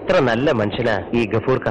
എത്ര നല്ല മനുഷ്യനാ ഈ ഗഫൂർക്ക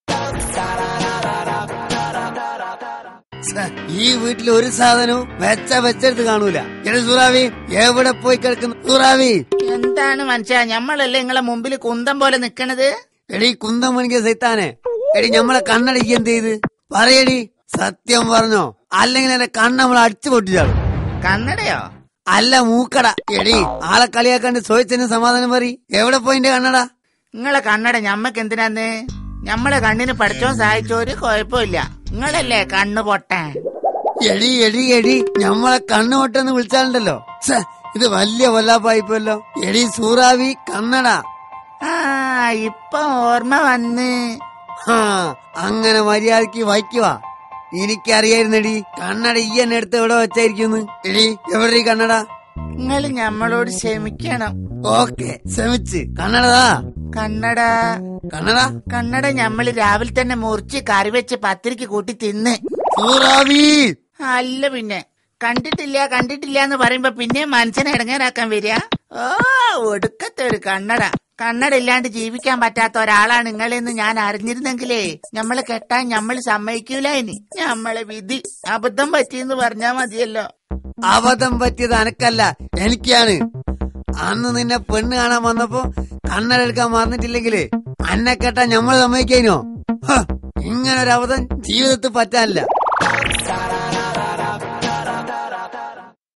ഛെ, ഈ വീട്ടിൽ ഒരു സാധനവും വെച്ച വെച്ചെടുത്ത് കാണൂല എടി സൂറാവി എവിടെ പോയി കിടക്കുന്നു സൂറാവി എന്താണ് മനുഷ്യ ഞമ്മളല്ലേ നിങ്ങളെ മുമ്പിൽ കുന്തം പോലെ നിക്കണത് എടി കുന്തം മണിക്ക് സൈത്താനെ എടി നമ്മളെ കണ്ണടക്കി എന്ത് ചെയ്ത് പറയടി സത്യം പറഞ്ഞോ അല്ലെങ്കിൽ എന്റെ കണ്ണ് നമ്മൾ അടിച്ചു പൊട്ടിച്ചാളും കന്നടയോ അല്ല മൂക്കട എടി ആളെ കളിയാക്കാണ്ട് ചോദിച്ചതിന് സമാധാനം പറ എവിടെ പോയിന്റെ കണ്ണട നിങ്ങളെ കണ്ണട ഞമ്മക്ക് എന്തിനാന്ന് ഞമ്മളെ കണ്ണിന് പഠിച്ചോ സഹായിച്ചോ ഒരു കുഴപ്പമില്ല നിങ്ങളല്ലേ കണ്ണ് പൊട്ടാൻ എടി എടി എടി ഞമ്മളെ കണ്ണ് പൊട്ടെന്ന് വിളിച്ചാലുണ്ടല്ലോ ഛെ, ഇത് വലിയ വല്ലാപ്പായിപ്പോല്ലോ എടി സൂറാവി കണ്ണട ആ ഇപ്പൊ ഓർമ്മ വന്ന് ഹാ അങ്ങനെ മര്യാദക്ക് വായിക്കുവാ എനിക്കറിയായിരുന്നെടി കണ്ണട ഈ എന്നെ എടുത്ത് എവിടെ വെച്ചായിരിക്കുന്നു എടി എവിടെ ഈ കണ്ണട നിങ്ങൾ ഞമ്മളോട് ക്ഷമിക്കണം ഓക്കെ ശ്രമിച്ച് കണ്ണടതാ കണ്ണട കണ്ണട കണ്ണട ഞമ്മള് രാവിലെ തന്നെ മുറിച്ച് കറി വെച്ച് പത്തിരിക്ക് കൂട്ടി തിന്ന് സൂറാവി അല്ല പിന്നെ കണ്ടിട്ടില്ല കണ്ടിട്ടില്ല എന്ന് പറയുമ്പോ പിന്നെ മനുഷ്യനെ ഇടങ്ങേറാക്കാൻ വരിക ഓ ഒടുക്കത്തെ ഒരു കണ്ണട കണ്ണട ഇല്ലാണ്ട് ജീവിക്കാൻ പറ്റാത്ത ഒരാളാണ് നിങ്ങളെന്ന് ഞാൻ അറിഞ്ഞിരുന്നെങ്കിലേ ഞമ്മളെ കെട്ടാൻ ഞമ്മള് സമ്മതിക്കൂല ഇനി ഞമ്മളെ വിധി അബദ്ധം പറ്റിയെന്ന് പറഞ്ഞാ മതിയല്ലോ അബദ്ധം പറ്റിയത് അനക്കല്ല എനിക്കാണ് അന്ന് നിന്നെ പെണ്ണ് കാണാൻ വന്നപ്പോ കണ്ണട എടുക്കാൻ മറന്നിട്ടില്ലെങ്കില് അന്നെ കേട്ടാ ഞമ്മള് സമ്മതിക്കാനോ ഇങ്ങനെ ഒരു അബദ്ധം ജീവിതത്തിൽ പറ്റാനില്ല